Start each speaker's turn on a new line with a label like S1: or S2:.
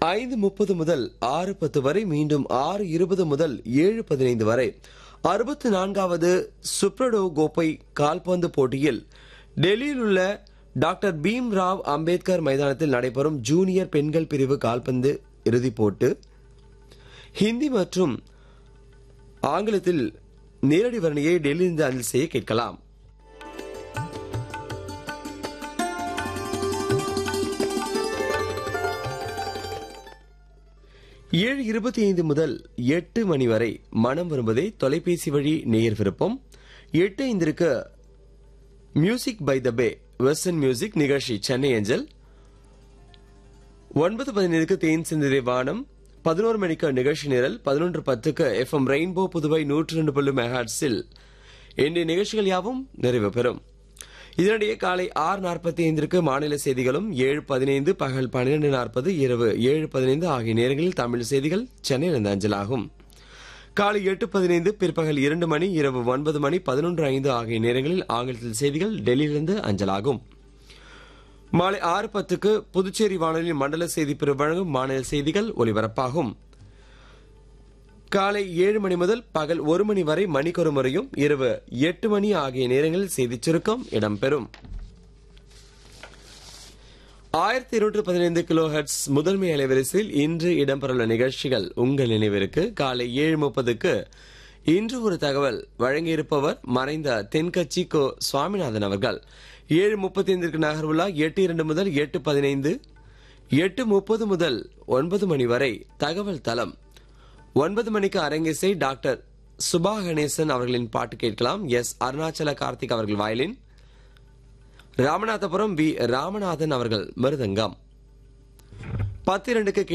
S1: ஐந்து முப்பது முதல் ஆறு பத்து வரை மீண்டும் ஆறு இருபது முதல் ஏழு பதினைந்து வரை அறுபத்தி நான்காவது சுப்ரடோ கோப்பை கால்பந்து போட்டியில் டெல்லியில் உள்ள டாக்டர் பீம் ராவ் அம்பேத்கர் மைதானத்தில் நடைபெறும் ஜூனியர் பெண்கள் பிரிவு கால்பந்து இறுதிப் போட்டு ஹிந்தி மற்றும் ஆங்கிலத்தில் நேரடி வர்ணியை டெல்லியிலிருந்து அஞ்சல் செய்ய கேட்கலாம் ஏழு இருபத்தி ஐந்து முதல் எட்டு மணி வரை மனம் வருவதை தொலைபேசி வழி நேயர் விருப்பம் எட்டு ஐந்திற்கு music by the bay western music நிகழ்ச்சி சென்னை அஞ்சல் ஒன்பது பதினைந்துக்கு தேன் சிந்திரை வானம் பதினோரு மணிக்கு நிகழ்ச்சி நிரல் பதினொன்று பத்துக்கு எஃப் எம் ரெயின்போ புதுவை நூற்றி ரெண்டு புள்ளி மெகாட்ஸில் இன்றைய நிகழ்ச்சிகள் யாவும் நிறைவு பெறும் இதனிடையே காலை ஆறு நாற்பத்தி ஐந்திற்கு மாநில செய்திகளும் ஏழு பதினைந்து பகல் பன்னிரண்டு நாற்பது இரவு ஏழு பதினைந்து ஆகிய நேரங்களில் தமிழ் செய்திகள் சென்னையிலிருந்து அஞ்சலாகும் காலை எட்டு பதினைந்து பிற்பகல் இரண்டு மணி இரவு ஒன்பது மணி பதினொன்று ஐந்து ஆகிய நேரங்களில் ஆங்கிலத்தில் செய்திகள் டெல்லியிலிருந்து அஞ்சலாகும் மாலை ஆறு பத்துக்கு புதுச்சேரி வானொலி மண்டல செய்தி பிரிவு வழங்கும் மாநில செய்திகள் ஒலிபரப்பாகும் காலை ஏழு மணி முதல் பகல் ஒரு மணி வரை மணிக்கொரு முறையும் இரவு எட்டு மணி ஆகிய நேரங்களில் செய்திச் சுருக்கம் இடம்பெறும் ஆயிரத்தி இருநூற்று பதினைந்து கிலோ ஹெர்ட்ஸ் முதன்மை அலைவரிசையில் இன்று இடம்பெறவுள்ள நிகழ்ச்சிகள் உங்கள் நினைவிற்கு காலை ஏழு முப்பதுக்கு இன்று ஒரு தகவல் வழங்கியிருப்பவர் மறைந்த தென்கட்சி கோ சுவாமிநாதன் அவர்கள் ஏழு முப்பத்தி ஐந்திற்கு நகர்வுலா எட்டு இரண்டு முதல் எட்டு பதினைந்து எட்டு முப்பது முதல் ஒன்பது மணி வரை தகவல் தளம் ஒன்பது மணிக்கு அரங்கிசை டாக்டர் சுபா கணேசன் அவர்களின் பாட்டு கேட்கலாம் எஸ் அருணாச்சல கார்த்திக் அவர்கள் வயலின் ராமநாதபுரம் வி ராமநாதன் அவர்கள் மிருதங்கம் பத்து இரண்டுக்கு